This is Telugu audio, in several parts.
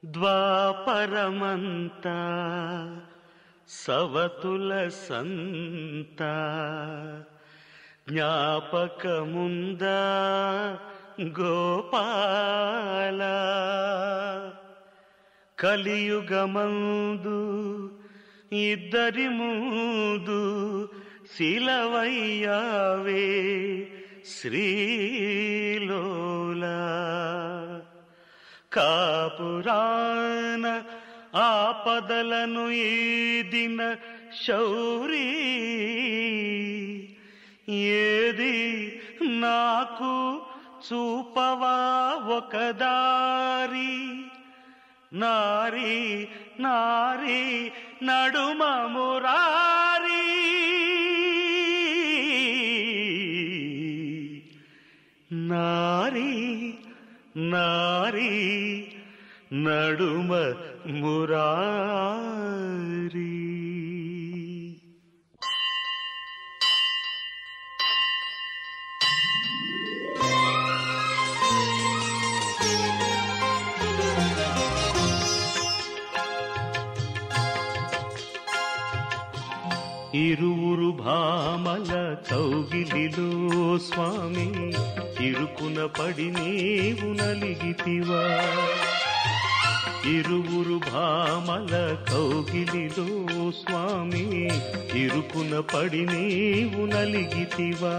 ద్వాపరమంతా సవతుల సంత జ్ఞాపకముందా గోపాల కలియుగమందు ఇద్దరి ముందు శిలవయ్యావే శ్రీలోలా కాపురాన ఆపదలను ఈదిన శౌరీ ఏది నాకు చూపవా ఒక దారి నారి నారి నడుమ మురారి నారి నారి నడుమ మురారి ఇరువురు భామల కౌగిలిలో స్వామి ఇరుకున పడి నీవు నలిగితివా ఇరువురు భామల కౌగిలిలో స్వామి ఇరుకున పడి నీవు నలిగితివా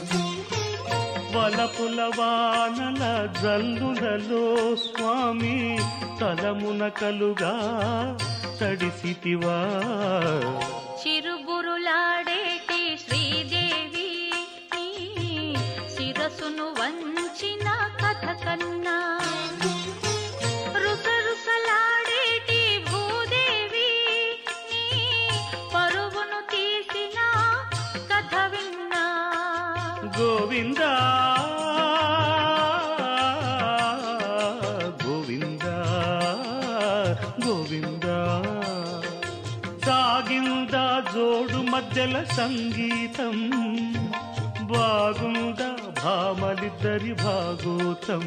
వలపుల వానల జల్లులలో స్వామి తలమున కలుగా తడిసితివా చిరుబురులాడేటి శ్రీదేవి నీ శిరసును వంచిన కథ కన్నా రుసరుసలాడేటి భూదేవి నీ పరుగును తీసిన కథ విన్నా గోవిందా గోవిందా గోవిందా సాగిందా జోడు మధ్యల సంగీతం బాగుందా భామలిద్దరి భాగోతం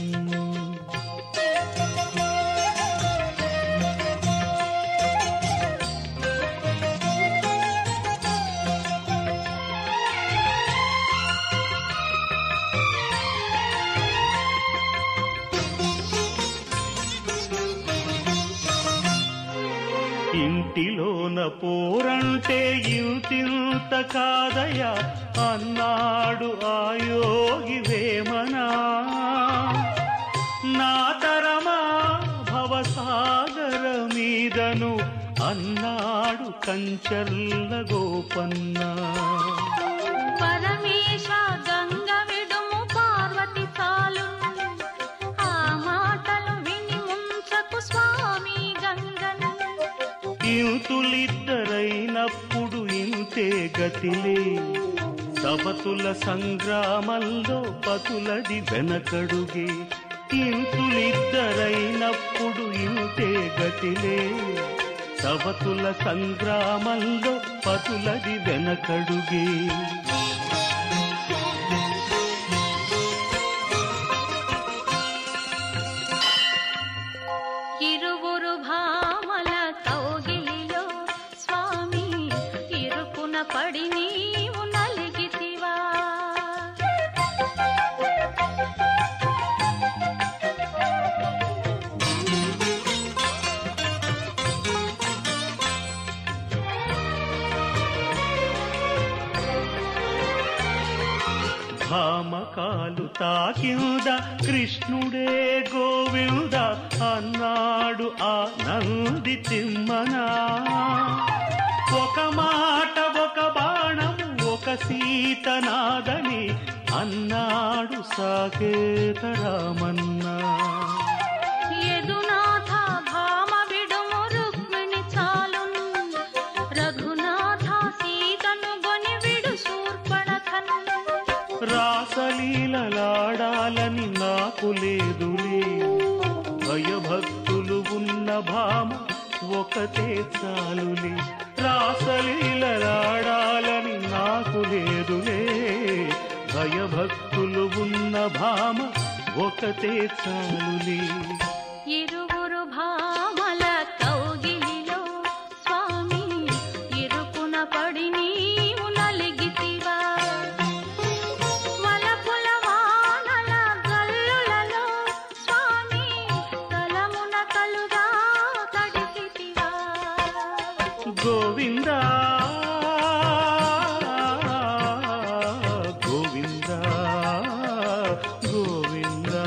ఇంటిలోన పోరంటే ఇంతింత కాదయా అన్నాడు ఆయోగి వేమనా నా తరమా భవసాగర మీదను అన్నాడు కంచర్ల గోపన్నా పరమేశ గంగ విడుము పార్వతి చాలు ఆ మాటలు విని ముంచకు స్వామి గంగను ఇంతులిద్దరైనప్పుడు ఇంతే గతిలే సబతుల సంగ్రామంలో పతులది వెనకడుగే ఇంతులిద్దరైనప్పుడు ఇంతే గతిలే సబతుల సంగ్రామంలో పతులది వెనకడుగే ఇరువురు భామల కౌగిలిలో స్వామి ఇరుకున పడి నీవు నలిగితివా భామకాలు తాకింద కృష్ణుడే గోవింద అన్నాడు ఆ నంది తిమ్మనా ఒక మాట ఒక బాణం ఒక సీతనాదని అన్నాడు సాకేత రామన్నా యదునాథ భామ విడుము రుక్మిణి చాలున్ రఘునాథ సీతను గొని విడు శూర్పణఖన్ రాసలీలలాడాలని నాకు లేదులే భయభక్తులు ఉన్న భామ ఒకటే చాలులే రాసలీలలాడాలని నాకు లేదులే భయభక్తులు ఉన్న భామ ఒకటే చాలులే ఇరువురు భామల కౌగిలిలో స్వామి ఇరుకున పడి నీవు నలిగితివా వలపుల వానల గల్లులలో స్వామి తలమున కలుగా తడిసితివా గోవిందా గోవిందా గోవిందా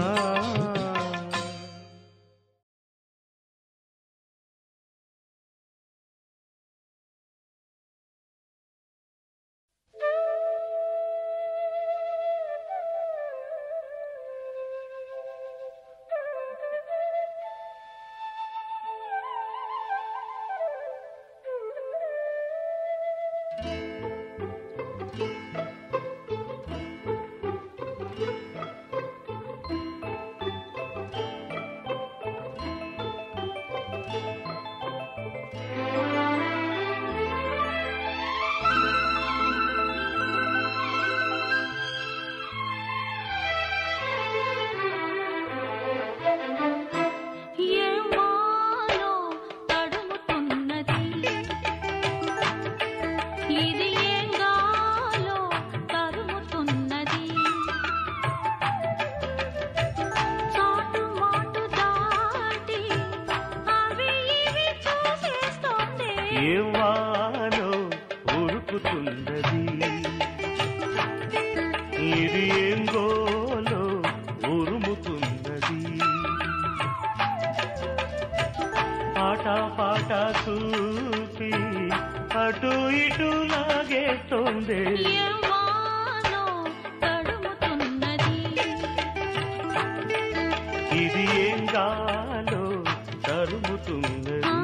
ఏమాలో తడుముతున్నది ఇది ఏంగాలో తరుముతున్నది చాటు మాటు దాటి అవి ఇవి చూసేస్తోంది ఏవానో ఉరుకుతున్నది ఇది ఏం గోలో ఉరుముతున్నది ఆట పాట చూపి అటు ఇటు లాగేస్తోంది ఏమాలో తడుముతున్నది ఇది ఏం గాలో తరుముతున్నది ఆ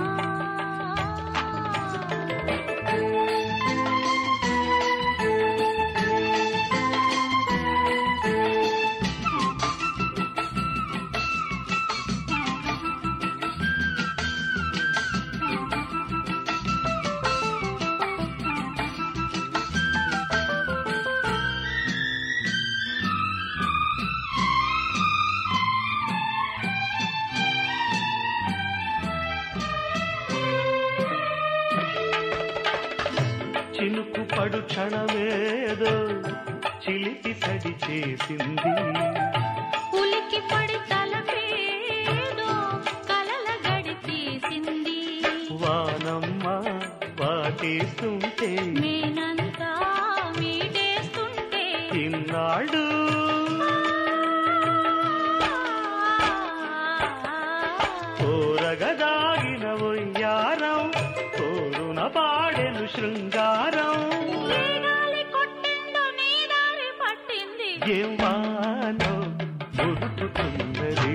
చినుకు పడు క్షణమేదో చిలిపి సడి చేసింది ఉలికి పడి తలపేదో కలల గడి తీసింది వానమ్మ వాటేస్తుంటే నేనంతా మీటేస్తుంటే ఇన్నాడు కోరగదాగిన ఒయ్యారం కోరున పాడెను శృంగారం ఏ గాలి కొట్టిందో నీ దారి పట్టింది ఏవానో ఉరుకుతున్నది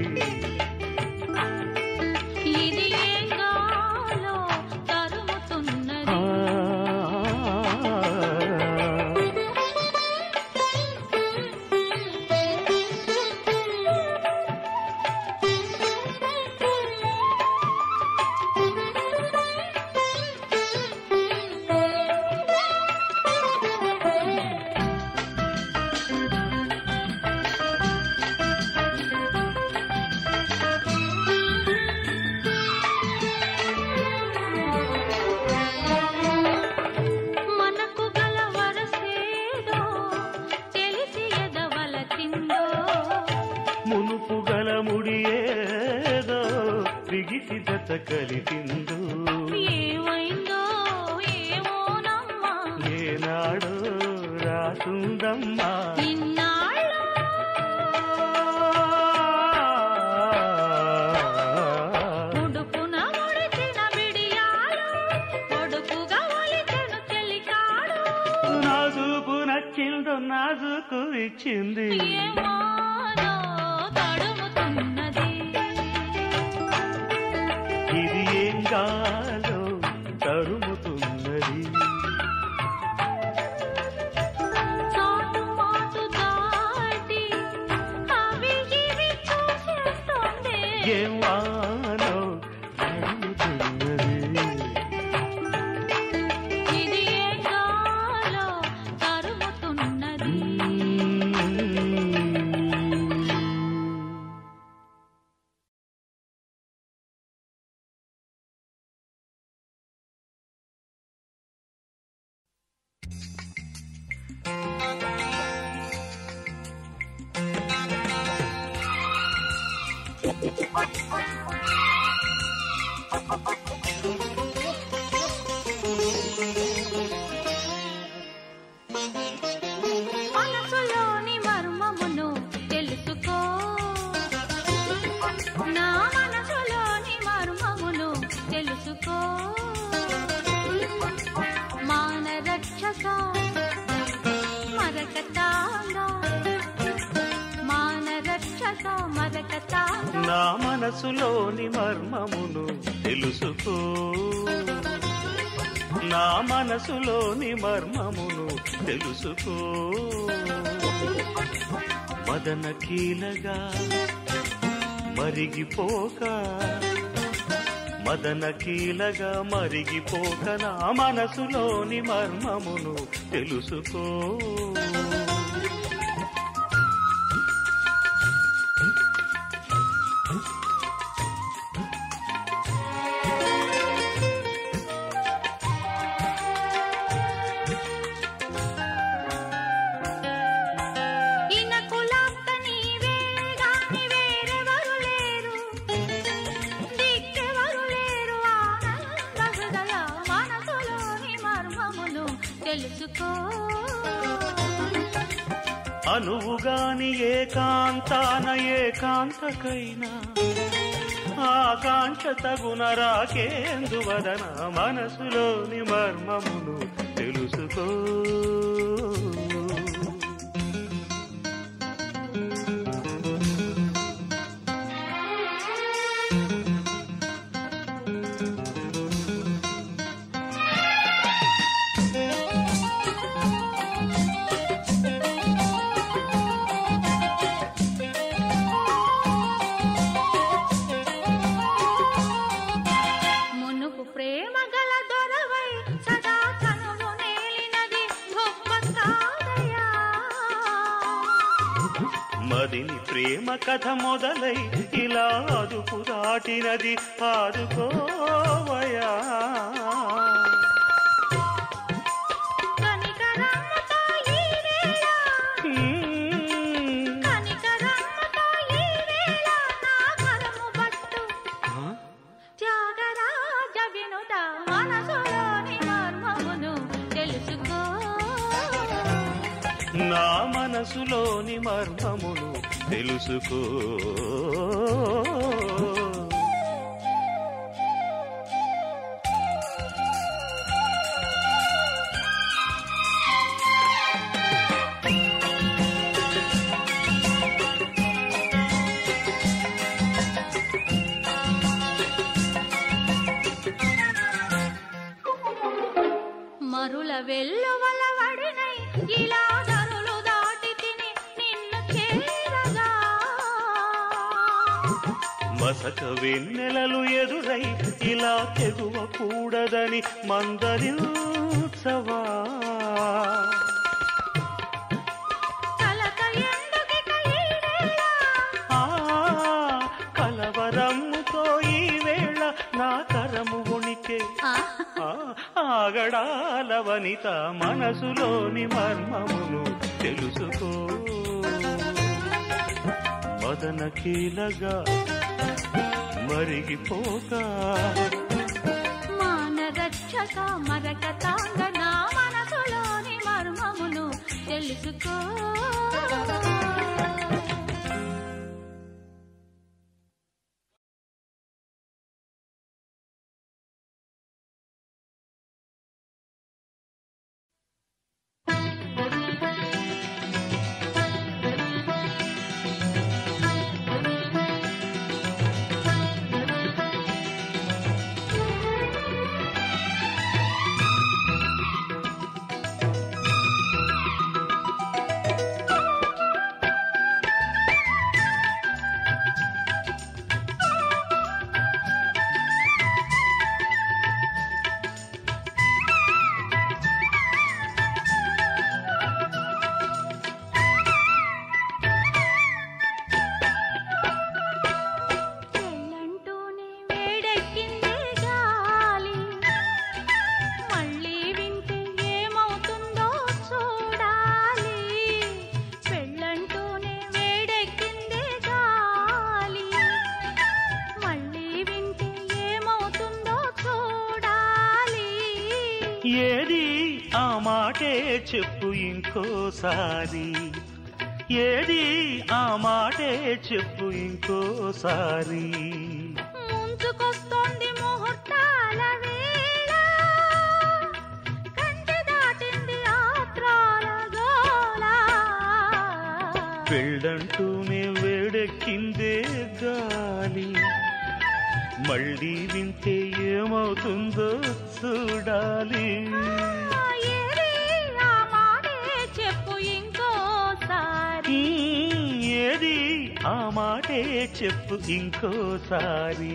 ఇది ఏ గాలో తరుముతున్నది మనకు గల వరసేదో తెలిసి ఎదవలసిందో మునుపు గల ముడియేదో బిగిసి జత కలిపిందో ఏమైందో ఏమోనమ్మా ఏనాడో రాసుందమ్మా ఇన్నాళ్ళు ఉడుపున ముడిచిన బిడియాలు ఒడుపుగా ఒలిచెను చెలికాడు నాజుకు నచ్చిందో నాజుకు ఇచ్చింది ఏమానో తడుముతున్నది ఇది ఏం గాలో తరుముతున్నది చాటు మాటు దాటి అవి ఇవి చూసేస్తోంది ఏం వా మనసులోని మర్మమును తెలుసుకో నా మనసులోని మర్మమును తెలుసుకో మాన రక్షక మరకతాంగ మాన రక్షక మరకతాంగ నా మనసులోని మర్మమును తెలుసుకో నా మనసులోని మర్మమును తెలుసుకో మదన కీలగా మరిగిపోక మదన కీలగా మరిగిపోక నా మనసులోని మర్మమును తెలుసుకో ఇనకులాంత నీవేగాని వేరెవరు లేరు దిక్కెవరు లేరు ఆనంద హృదయ మనసులోని మర్మమును తెలుసుకో అనువుగాని ఏకాంతాన ఏకాంతకైనా ఆకాంక్ష తగున రాకేందువదన మనసులోని మర్మమును తెలుసుకో మునుపు ప్రేమ గల దొరవై సదా కనువు నేలినది గొప్ప కాదయా మదిని ప్రేమ కథ మొదలై ఇలా అదుపు దాటినది ఆదుకోవయా కనికరమ్మతో ఈ వేళ హ్మ్. కనికరమ్మతో ఈ వేళ నా కరము పట్టు ఆ? త్యాగరాజ వినుత మనసులోని మర్మమును తెలుసుకో నా మనసులోని మర్మమును తెలుసుకో మరుల వెల్లువల వడినై ఇలా ధనులు దాటి తిని నిన్ను చేరగా మసక వెన్నెలలు ఎదురై ఇలా తెగువ కూడదని మందరించవా కలత ఎందుకిక ఈ వేళ ఆ కలవరమ్ముతో ఈ వేళ నా కరము ఉణికే ఆ, ఆ, ఆగడాల వనిత మనసులోని మర్మమును తెలుసుకో మదన కీలగా మరిగిపోక మాన రక్షక మరకతాంగ నా మనసులోని మర్మమును తెలుసుకో మాటే చెప్పు ఇంకోసారి ఏది ఆ మాటే చెప్పు ఇంకోసారి ముంచుకొస్తోంది ముహూర్తాల వేళ కంచె దాటింది ఆత్రాల గోల పెళ్ళంటూనే వేడెక్కిందే గాలి మళ్ళీ వింటే ఏమవుతుందో చూడాలి ఏది ఆ మాటే చెప్పు ఇంకోసారి ఉమ్, ఏది ఆ మాటే చెప్పు ఇంకోసారి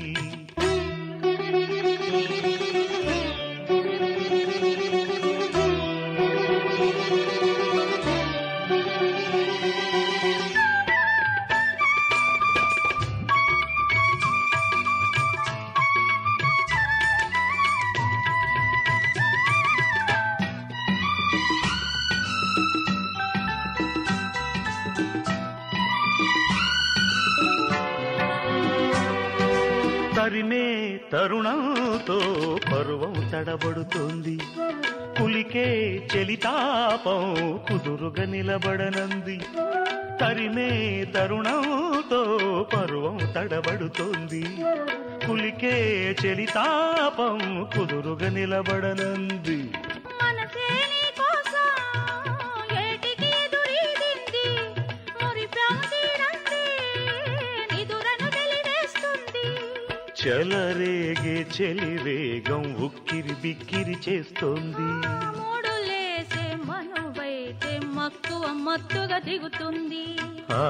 తరిమే తరుణంతో పరువం తడబడుతోంది కులికే చెలితాపం కుదురుగా నిలబడనంది తరిమే తరుణంతో పరువం తడబడుతోంది కులికే చెలితాపం కుదురుగా నిలబడనంది మనసే నీ కోసం ఏటికి ఎదురీదింది మురిపాం తీరంది నిదురను వెలివేస్తుంది చెలరేగే చెలివేగం ఉక్కిరి బిక్కిరి చేస్తోంది మూడులేసే మనువైతే మక్కువ మత్తుగా దిగుతుంది ఆ,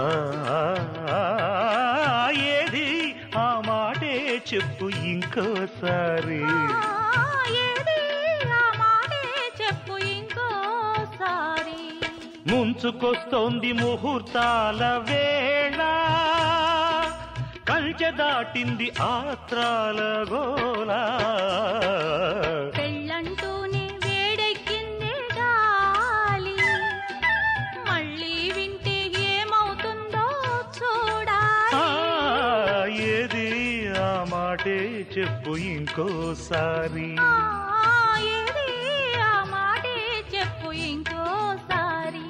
ఏది ఆ మాటే చెప్పు ఇంకోసారి ఆ, ఏది ఆ మాటే చెప్పు ఇంకోసారి ముంచుకొస్తోంది ముహూర్తాల వేళ కంచె దాటింది ఆత్రాల గోల పెళ్ళంటూనే వేడెక్కిందే గాలి మళ్ళీ వింటే ఏమవుతుందో ఆ, చూడాలి ఏది ఆ మాటే చెప్పు ఇంకోసారి ఆ, ఏది ఆ మాటే చెప్పు ఇంకోసారి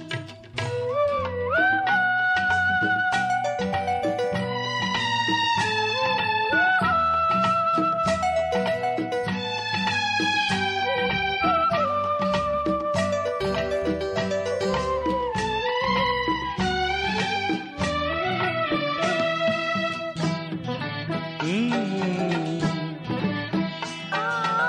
మ్మ్. ఆ,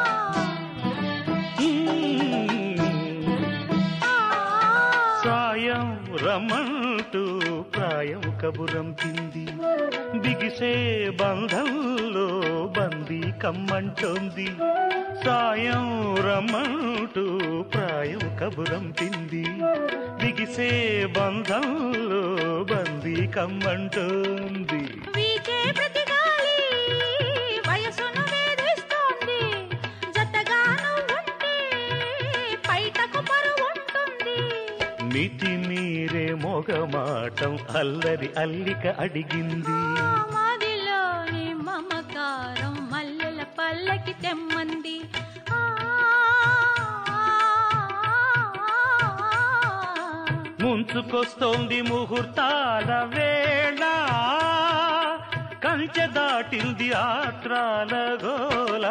మ్మ్. ఆ, సాయం రమంటూ ప్రాయం కబురంపింది బిగిసే బంధంలో బందీ కమ్మంటోంది సాయం రమ్మంటూ ప్రాయం కబురంపింది బిగిసే బంధంలో బందీ కమ్మంటోంది వీచే ప్రతి గాలి వయసును వేధిస్తోంది జతగాను ఉంటే పైటకు పరువుంటుంది మితి మీరే మొగమాటం అల్లరి అల్లిక అడిగింది ఆ మదిలోని మమకారం మల్లెల పల్లకి తెమ్మంది ఆ, ముంచుకొస్తోంది ముహూర్తాల వేళ కంచె దాటింది ఆత్రాల గోల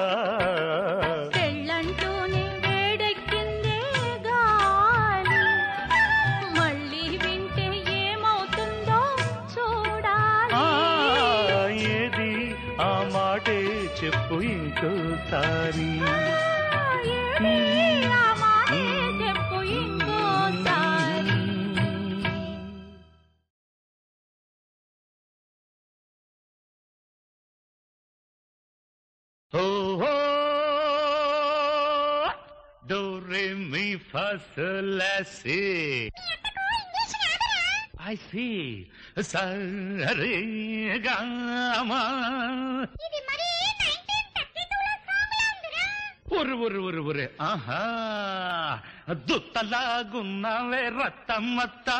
పెళ్ళంటూనే వేడెక్కిందే గాలి మళ్ళీ వింటే ఏమవుతుందో చూడాలి ఆ, ఏది ఆ మాటే చెప్పు ఇంకోసారి ఏది ఆ మాటే చెప్పు ఇంకోసారి హో హో డో రే మీ ఫస్ లాసి ఐ సీ సరే గామా ఇది మరీ 1932 లో సాంగ్ లా ఉందిరా ఒరు ఒరు ఒరు ఒరే ఆహా దుత్తలాగున్నావే రత్తమ్మత్త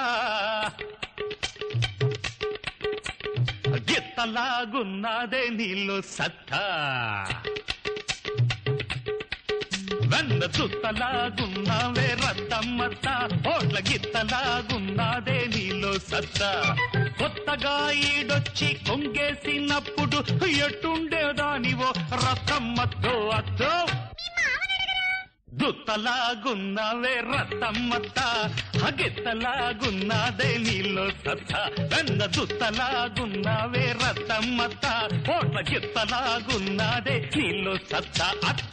గిత్తలాగున్నదే నీళ్ళు సత్తా వెన్న చుట్టలాగున్నావే రత్తమ్మత్త ఓట్ల గిత్తలాగున్నాదే నీలో సత్త కొత్తగా ఈడొచ్చి కొంగేసినప్పుడు ఎట్టుండేదానివో రత్తమ్మతో అత్తో దుత్తలాగున్నావే రత్తమ్మత్త హగిత్తలాగున్నాదే నీలో సత్త వెన్న దుత్తలాగున్నావే రత్తమ్మత్త ఓట్ల గిత్తలాగున్నాదే నీలో సత్త అత్త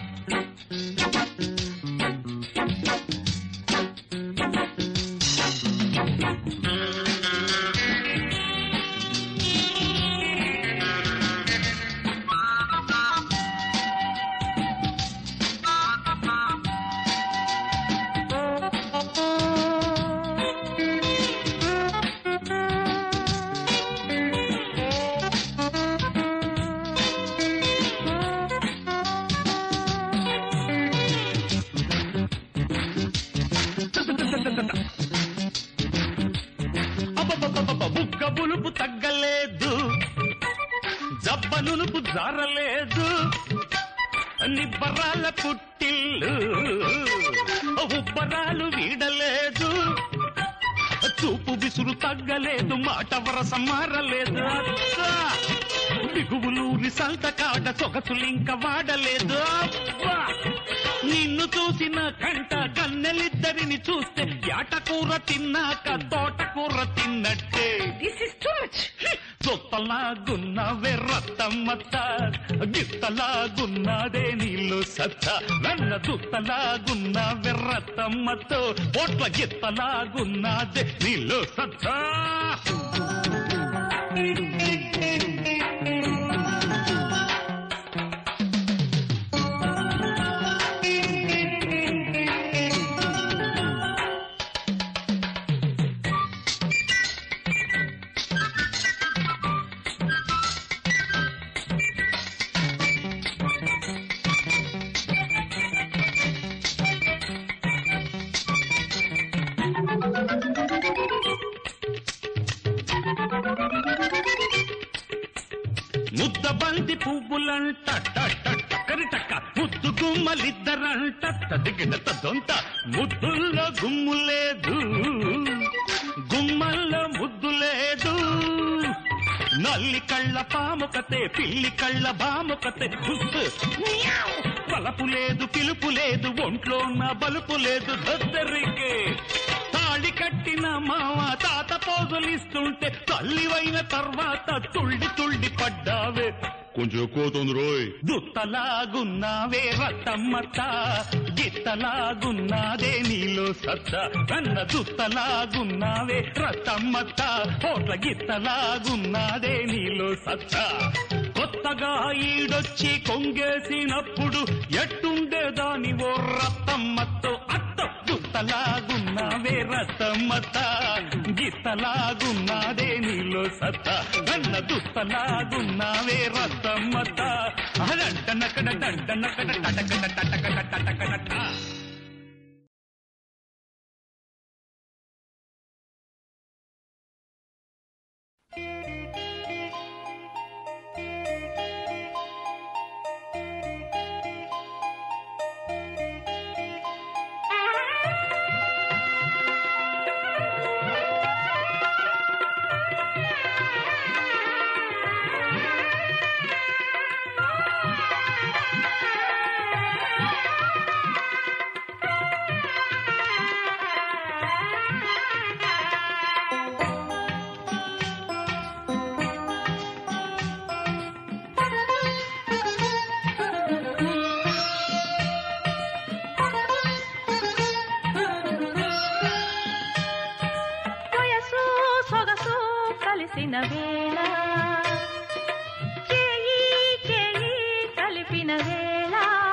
అబ్బబ్బబ్బబ్బ, బుగ్గ బులుపు తగ్గలేదు జబ్బ నునుపు జారలేదు నిబ్బరాల పుట్టిల్లు ఉబ్బరాలు వీడలేదు చూపు విసురు తగ్గలేదు మాట వరస మారలేదు అచ్చా బిగువులు రిసల్ట కాడ సొగసులింక వాడలేదు అబ్బా నిన్ను చూసిన కంట కన్నెలిద్దరిని చూస్తే యాటకూర తిన్నాక తోటకూర తిన్నట్టే దిస్ ఇస్ టూ మచ్ చుట్టలాగున్నవే రత్తమ్మత్త గిత్తలాగున్నదే నీళ్ళు సత్త వెన్న చుట్టలాగున్నవే రత్తమ్మతో ఓట్ల గిత్తలాగున్నదే నీళ్ళు సత్త ముద్ద బంతి పువ్వులంట టక్కరిటక్క ముద్దు గుమ్మలిద్దరంట తదిగిన తొంత ముద్దుల్లో గుమ్ము లేదు గుమ్మల్లో ముద్దు లేదు నల్లి కళ్ళ పాముకతే పిల్లి కళ్ళ బాముకతే పలపు లేదు పిలుపు లేదు ఒంట్లో నా బలుపు లేదు దద్దరికే తాళి కట్టిన మామ తాత పోజులిస్తుంటే తల్లివైన తర్వాత తుళ్ళి తుళ్ళి పడ్డావే కొంచెం ఎక్కువ అవుతుంది రోయ్ దుత్తలాగున్నావే రత్తమ్మత గిత్తలాగున్నాదే నీలో సత్త కన్న దుత్తలాగున్నావే రత్తమ్మత ఓట్ల గిత్తలాగున్నాదే నీలో సత్త కొత్తగా ఈడొచ్చి కొంగేసినప్పుడు ఎట్టుండేదాని ఓ రత్తమ్మతో అత్త దుత్తలాగున్నావే రత్తమ్మత గిత్తలాగున్నాదే నీలో సత్త కన్న దుత్తలాగున్నావే రత్తమ్మత అదంటనకడ దంటనకడ టటకడ టటకడ టటకడ వయసు సొగసు కలిసిన వేళ చేయి చేయి కలిపిన వేళ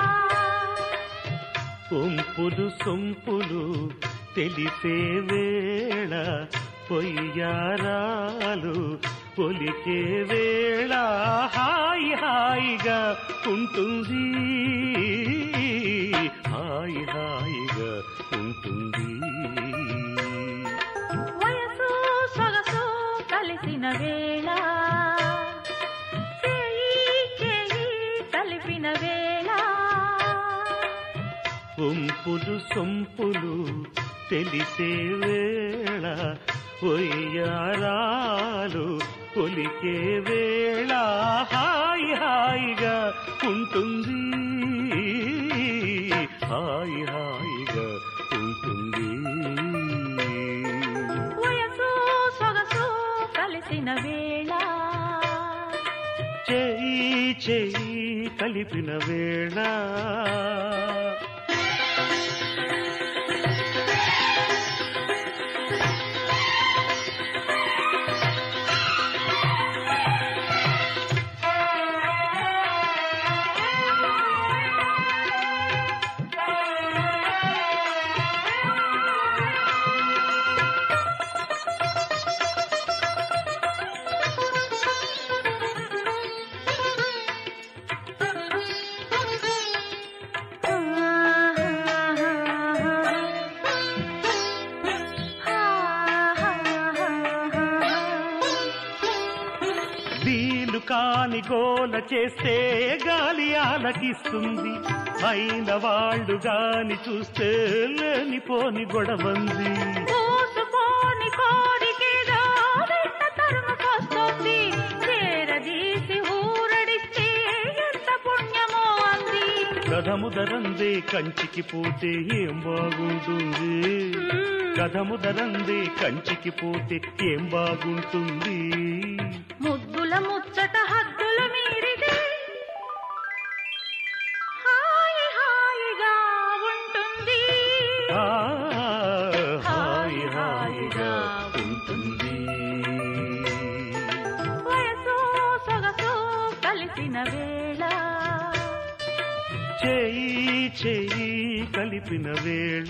సొంపులు సొంపులు తెలిసే వేళ పొయ్యారాలు పొలికే వేళ హాయి హాయిగా ఉంటుంది హాయి హాయిగా ఉంటుంది వయసు సొగసు కలిసిన వేళ చేయి చేయి కలిపిన వేళ ఉంపులు సొంపులు తెలిసే వేళ ఒయ్యారాలు ఒలికే వేళ హాయి హాయిగా ఉంటుంది హాయి హాయిగా ఉంటుంది వయసు సొగసు కలిసిన వేళ చేయి చేయి కలిపిన వేళ వీలు కాని గోల చేస్తే గాలి ఆలకిస్తుంది అయిన వాళ్ళు గాని చూస్తే లేనిపోని గొడవంది పూసుకోని కోడికేదో వెంట తరుముకొస్తుంది చేరదీసి ఊరడిస్తే ఎంత పుణ్యమో అంది కథముదరందే కంచికి పోతే ఏం బాగుంటుంది కథముదరందే కంచికి పోతే ఏం బాగుంటుంది ముద్దుల ముచ్చట హద్దులు మీరితే హాయి హాయిగా ఉంటుంది ఆ, హాయి హాయిగా ఉంటుంది వయసు సొగసు కలిసిన వేళ చేయి చేయి కలిపిన వేళ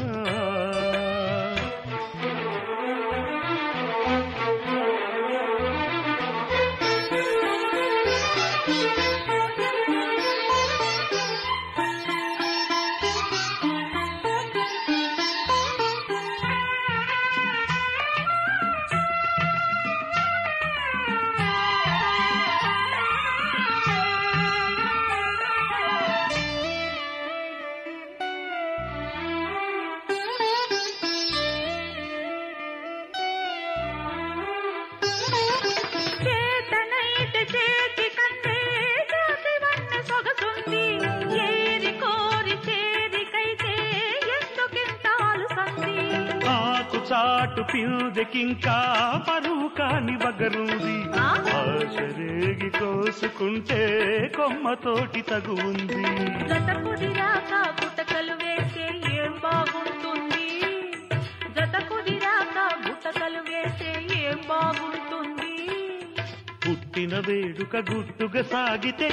చేతనైతే చేతి కంటే జాతి వన్న సొగసుంది ఏరి కోరి చేరికైతే ఎందుకింతాలు సంది ఆకు చాటు పిల్దెకింకా పరువు కాని బగరుంది ఆ? ఆశరేగి కోసుకుంటే కొమ్మతోటి తగు ఉంది జత కుదిరాక గుటకలు వేస్తే ఏం బాగుంటుంది జత కుదిరాక గుటకలు వేస్తే ఏం బాగుంటుంది పుట్టిన వేడుక గుట్టుగా సాగితే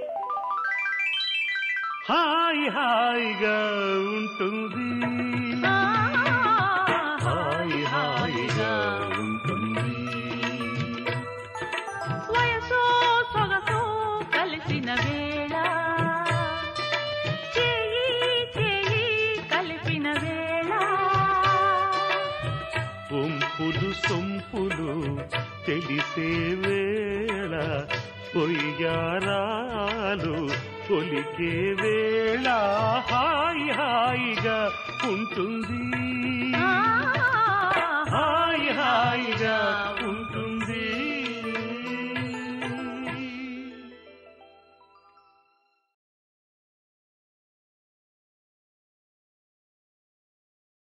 హాయి హాయిగా ఉంటుంది ఆ, హాయి హాయిగా ఉంటుంది వయసు సొగసు కలిసిన వేళ చేయి చేయి కలిపిన వేళ ఒంపులు సొంపులు తెలిసే వేళ పొయ్యారాలు ఒలికే వేళ హాయి హాయిగా ఉంటుంది